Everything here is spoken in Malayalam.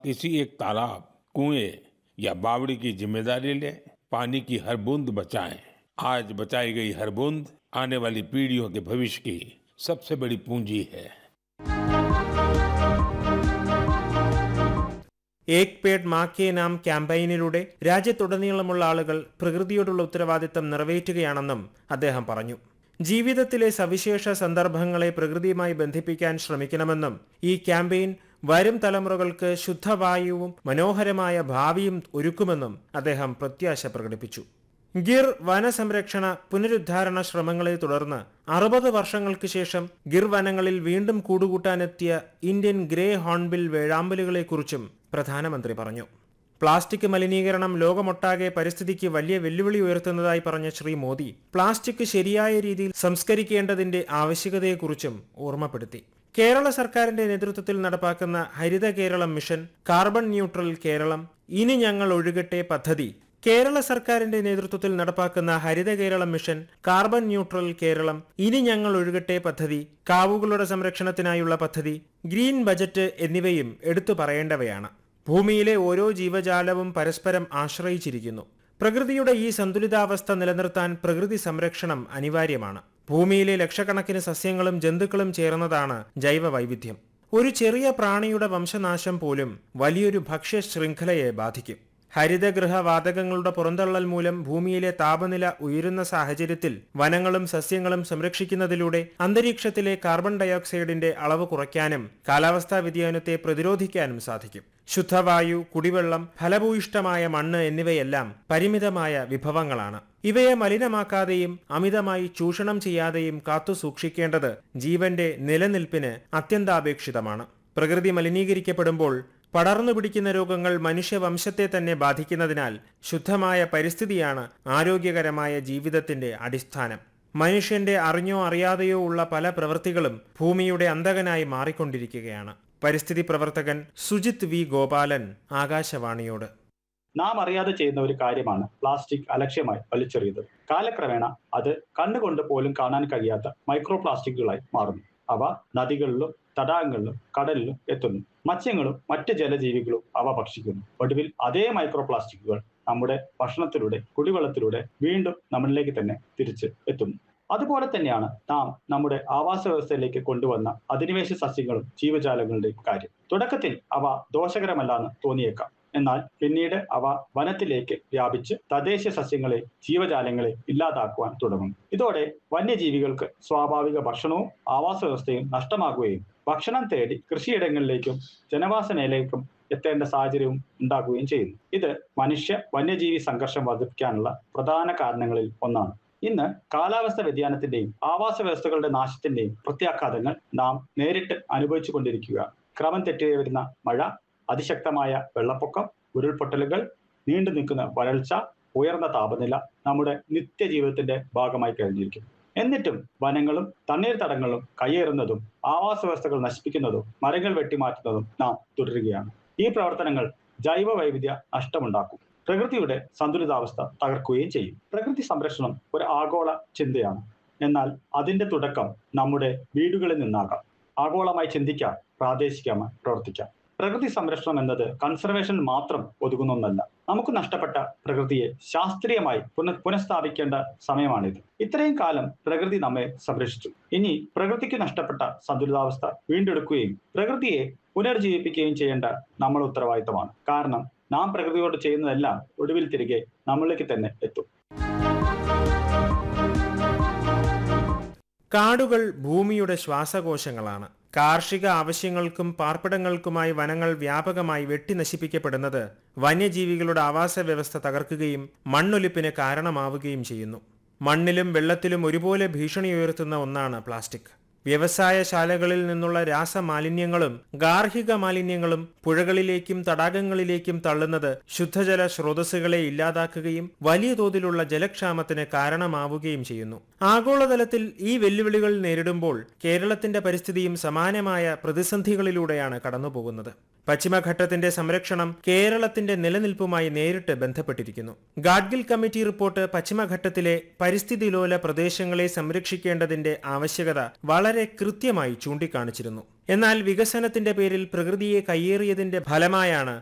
किसी एक तालाब कुएं या बावड़ी की जिम्मेदारी ले पानी की हर बूंद बचाएं आज बचाई गई हर बूंद आने वाली पीढ़ियों के भविष्य की सबसे बड़ी पूंजी है ഏക് പേഡ് മാ കെ നാം ക്യാമ്പയിനിലൂടെ രാജ്യത്തുടനീളമുള്ള ആളുകൾ പ്രകൃതിയോടുള്ള ഉത്തരവാദിത്തം നിറവേറ്റുകയാണെന്നും അദ്ദേഹം പറഞ്ഞു ജീവിതത്തിലെ സവിശേഷ സന്ദർഭങ്ങളെ പ്രകൃതിയുമായി ബന്ധിപ്പിക്കാൻ ശ്രമിക്കണമെന്നും ഈ ക്യാമ്പയിൻ വരും തലമുറകൾക്ക് ശുദ്ധവായുവും മനോഹരമായ ഭാവിയും ഒരുക്കുമെന്നും അദ്ദേഹം പ്രത്യാശ പ്രകടിപ്പിച്ചു ഗിർ വനസംരക്ഷണ പുനരുദ്ധാരണ ശ്രമങ്ങളെ തുടർന്ന് അറുപത് വർഷങ്ങൾക്ക് ശേഷം ഗിർ വനങ്ങളിൽ വീണ്ടും കൂടുകൂട്ടാനെത്തിയ ഇന്ത്യൻ ഗ്രേ ഹോൺബിൽ വേഴാമ്പലുകളെക്കുറിച്ചും പ്രധാനമന്ത്രി പറഞ്ഞു പ്ലാസ്റ്റിക് മലിനീകരണം ലോകമൊട്ടാകെ പരിസ്ഥിതിക്ക് വലിയ വെല്ലുവിളി ഉയർത്തുന്നതായി പറഞ്ഞ ശ്രീ മോദി പ്ലാസ്റ്റിക് ശരിയായ രീതിയിൽ സംസ്കരിക്കേണ്ടതിന്റെ ആവശ്യകതയെക്കുറിച്ചും ഓർമ്മപ്പെടുത്തി കേരള സർക്കാരിന്റെ നേതൃത്വത്തിൽ നടപ്പാക്കുന്ന Haritha Keralam mission carbon neutral Keralam ഇനി ഞങ്ങൾ ഒഴുകട്ടെ പദ്ധതി കേരള സർക്കാരിന്റെ നേതൃത്വത്തിൽ നടപ്പാക്കുന്ന Haritha Keralam mission carbon neutral Keralam ഇനി ഞങ്ങൾ ഒഴുകട്ടെ പദ്ധതി കാവുകളുടെ സംരക്ഷണത്തിനായുള്ള പദ്ധതി ഗ്രീൻ ബജറ്റ് എന്നിവയും എടുത്തു പറയേണ്ടവയാണ് ഭൂമിയിലെ ഓരോ ജീവജാലവും പരസ്പരം ആശ്രയിച്ചിരിക്കുന്നു പ്രകൃതിയുടെ ഈ സന്തുലിതാവസ്ഥ നിലനിർത്താൻ പ്രകൃതി സംരക്ഷണം അനിവാര്യമാണ് ഭൂമിയിലെ ലക്ഷക്കണക്കിന് സസ്യങ്ങളും ജന്തുക്കളും ചേർന്നതാണ് ജൈവ വൈവിധ്യം ഒരു ചെറിയ പ്രാണിയുടെ വംശനാശം പോലും വലിയൊരു ഭക്ഷ്യ ശൃംഖലയെ ബാധിക്കും ഹരിതഗൃഹ വാതകങ്ങളുടെ പുറന്തള്ളൽ മൂലം ഭൂമിയിലെ താപനില ഉയരുന്ന സാഹചര്യത്തിൽ വനങ്ങളും സസ്യങ്ങളും സംരക്ഷിക്കുന്നതിലൂടെ അന്തരീക്ഷത്തിലെ കാർബൺ ഡയോക്സൈഡിന്റെ അളവ് കുറയ്ക്കാനും കാലാവസ്ഥാ വ്യതിയാനത്തെ പ്രതിരോധിക്കാനും സാധിക്കും ശുദ്ധവായു കുടിവെള്ളം ഫലഭൂയിഷ്ടമായ മണ്ണ് എന്നിവയെല്ലാം പരിമിതമായ വിഭവങ്ങളാണ് ഇവയെ മലിനമാക്കാതെയും അമിതമായി ചൂഷണം ചെയ്യാതെയും കാത്തു സൂക്ഷിക്കേണ്ടത് ജീവന്റെ നിലനിൽപ്പിന് അത്യന്താപേക്ഷിതമാണ് പ്രകൃതി മലിനീകരിക്കപ്പെടുമ്പോൾ പടർന്നു പിടിക്കുന്ന രോഗങ്ങൾ മനുഷ്യവംശത്തെ തന്നെ ബാധിക്കുന്നതിനാൽ ശുദ്ധമായ പരിസ്ഥിതിയാണ് ആരോഗ്യകരമായ ജീവിതത്തിന്റെ അടിസ്ഥാനം മനുഷ്യന്റെ അറിഞ്ഞോ അറിയാതെയോ ഉള്ള പല പ്രവൃത്തികളും ഭൂമിയുടെ അന്തകനായി മാറിക്കൊണ്ടിരിക്കുകയാണ് പരിസ്ഥിതി പ്രവർത്തകൻ സുജിത് വി ഗോപാലൻ ആകാശവാണിയോട് നാം അറിയാതെ ചെയ്യുന്ന ഒരു കാര്യമാണ് പ്ലാസ്റ്റിക് അലക്ഷ്യമായി വലിച്ചെറിയുന്നത് കാലക്രമേണ അത് കണ്ണുകൊണ്ട് പോലും കാണാൻ കഴിയാത്ത മൈക്രോ പ്ലാസ്റ്റിക്കുകളായി മാറുന്നു അവ നദികളിലും തടാകങ്ങളിലും കടലിലും എത്തുന്നു മത്സ്യങ്ങളും മറ്റ് ജലജീവികളും അവ ഭക്ഷിക്കുന്നു ഒടുവിൽ അതേ മൈക്രോ പ്ലാസ്റ്റിക്കുകൾ നമ്മുടെ ഭക്ഷണത്തിലൂടെ കുടിവെള്ളത്തിലൂടെ വീണ്ടും നമ്മളിലേക്ക് തന്നെ തിരിച്ച് എത്തുന്നു അതുപോലെ തന്നെയാണ് നാം നമ്മുടെ ആവാസ വ്യവസ്ഥയിലേക്ക് കൊണ്ടുവന്ന അധിനിവേശ സസ്യങ്ങളും ജീവജാലങ്ങളുടെയും കാര്യം തുടക്കത്തിൽ അവ ദോഷകരമല്ലാന്ന് തോന്നിയേക്കാം എന്നാൽ പിന്നീട് അവ വനത്തിലേക്ക് വ്യാപിച്ച് തദ്ദേശ സസ്യങ്ങളെ ജീവജാലങ്ങളെ ഇല്ലാതാക്കുവാൻ തുടങ്ങുന്നു ഇതോടെ വന്യജീവികൾക്ക് സ്വാഭാവിക ഭക്ഷണവും ആവാസ വ്യവസ്ഥയും നഷ്ടമാകുകയും ഭക്ഷണം തേടി കൃഷിയിടങ്ങളിലേക്കും ജനവാസ മേഖലയിലേക്കും എത്തേണ്ട സാഹചര്യവും ഉണ്ടാക്കുകയും ചെയ്യുന്നു ഇത് മനുഷ്യ വന്യജീവി സംഘർഷം വർദ്ധിപ്പിക്കാനുള്ള പ്രധാന കാരണങ്ങളിൽ ഒന്നാണ് ഇന്ന് കാലാവസ്ഥ വ്യതിയാനത്തിന്റെയും ആവാസ വ്യവസ്ഥകളുടെ നാശത്തിന്റെയും പ്രത്യാഘാതങ്ങൾ നാം നേരിട്ട് അനുഭവിച്ചു കൊണ്ടിരിക്കുകയാണ് ക്രമം തെറ്റി വരുന്ന മഴ അതിശക്തമായ വെള്ളപ്പൊക്കം ഉരുൾപൊട്ടലുകൾ നീണ്ടു നിൽക്കുന്ന വരൾച്ച ഉയർന്ന താപനില നമ്മുടെ നിത്യജീവിതത്തിന്റെ ഭാഗമായി കഴിഞ്ഞിരിക്കും എന്നിട്ടും വനങ്ങളും തണ്ണീർത്തടങ്ങളും കയ്യേറുന്നതും ആവാസ വ്യവസ്ഥകൾ നശിപ്പിക്കുന്നതും മരങ്ങൾ വെട്ടിമാറ്റുന്നതും നാം തുടരുകയാണ് ഈ പ്രവർത്തനങ്ങൾ ജൈവ വൈവിധ്യ നഷ്ടമുണ്ടാക്കും പ്രകൃതിയുടെ സന്തുലിതാവസ്ഥ തകർക്കുകയും ചെയ്യും പ്രകൃതി സംരക്ഷണം ഒരു ആഗോള ചിന്തയാണ് എന്നാൽ അതിന്റെ തുടക്കം നമ്മുടെ വീടുകളിൽ നിന്നാകാം ആഗോളമായി ചിന്തിക്കാം പ്രാദേശികമായി പ്രവർത്തിക്കാം പ്രകൃതി സംരക്ഷണം എന്നത് കൺസർവേഷൻ മാത്രം ഒതുങ്ങുന്ന ഒന്നല്ല നമുക്ക് നഷ്ടപ്പെട്ട പ്രകൃതിയെ ശാസ്ത്രീയമായി പുന പുനഃസ്ഥാപിക്കേണ്ട സമയമാണിത് ഇത്രയും കാലം പ്രകൃതി നമ്മെ സംരക്ഷിച്ചു ഇനി പ്രകൃതിക്ക് നഷ്ടപ്പെട്ട സന്തുലിതാവസ്ഥ വീണ്ടെടുക്കുകയും പ്രകൃതിയെ പുനർജീവിപ്പിക്കുകയും ചെയ്യേണ്ട നമ്മൾ ഉത്തരവാദിത്തമാണ് കാരണം നാം പ്രകൃതിയോട് ചെയ്യുന്നതെല്ലാം ഒടുവിൽ തിരികെ നമ്മളിലേക്ക് തന്നെ എത്തും കാടുകൾ ഭൂമിയുടെ ശ്വാസകോശങ്ങളാണ് കാർഷിക ആവശ്യങ്ങൾക്കും പാർപ്പിടങ്ങൾക്കുമായി വനങ്ങൾ വ്യാപകമായി വെട്ടിനശിപ്പിക്കപ്പെടുന്നത് വന്യജീവികളുടെ ആവാസ വ്യവസ്ഥ തകർക്കുകയും മണ്ണൊലിപ്പിന് കാരണമാവുകയും ചെയ്യുന്നു മണ്ണിലും വെള്ളത്തിലും ഒരുപോലെ ഭീഷണി ഉയർത്തുന്ന ഒന്നാണ് പ്ലാസ്റ്റിക് വ്യവസായശാലകളിൽ നിന്നുള്ള രാസമാലിന്യങ്ങളും ഗാർഹിക മാലിന്യങ്ങളും പുഴകളിലേക്കും തടാകങ്ങളിലേക്കും തള്ളുന്നത് ശുദ്ധജല സ്രോതസ്സുകളെ ഇല്ലാതാക്കുകയും വലിയ തോതിലുള്ള ജലക്ഷാമത്തിന് കാരണമാവുകയും ചെയ്യുന്നു ആഗോളതലത്തിൽ ഈ വെല്ലുവിളികൾ നേരിടുമ്പോൾ കേരളത്തിന്റെ പരിസ്ഥിതിയും സമാനമായ പ്രതിസന്ധികളിലൂടെയാണ് കടന്നുപോകുന്നത് പശ്ചിമഘട്ടത്തിന്റെ സംരക്ഷണം കേരളത്തിന്റെ നിലനിൽപ്പുമായി നേരിട്ട് ബന്ധപ്പെട്ടിരിക്കുന്നു ഗാഡ്ഗിൽ കമ്മിറ്റി റിപ്പോർട്ട് പശ്ചിമഘട്ടത്തിലെ പരിസ്ഥിതിലോല പ്രദേശങ്ങളെ സംരക്ഷിക്കേണ്ടതിന്റെ ആവശ്യകത വളരെ കൃത്യമായി ചൂണ്ടിക്കാണിച്ചിരുന്നു എന്നാൽ വികസനത്തിന്റെ പേരിൽ പ്രകൃതിയെ കയ്യേറിയതിന്റെ ഫലമായാണ്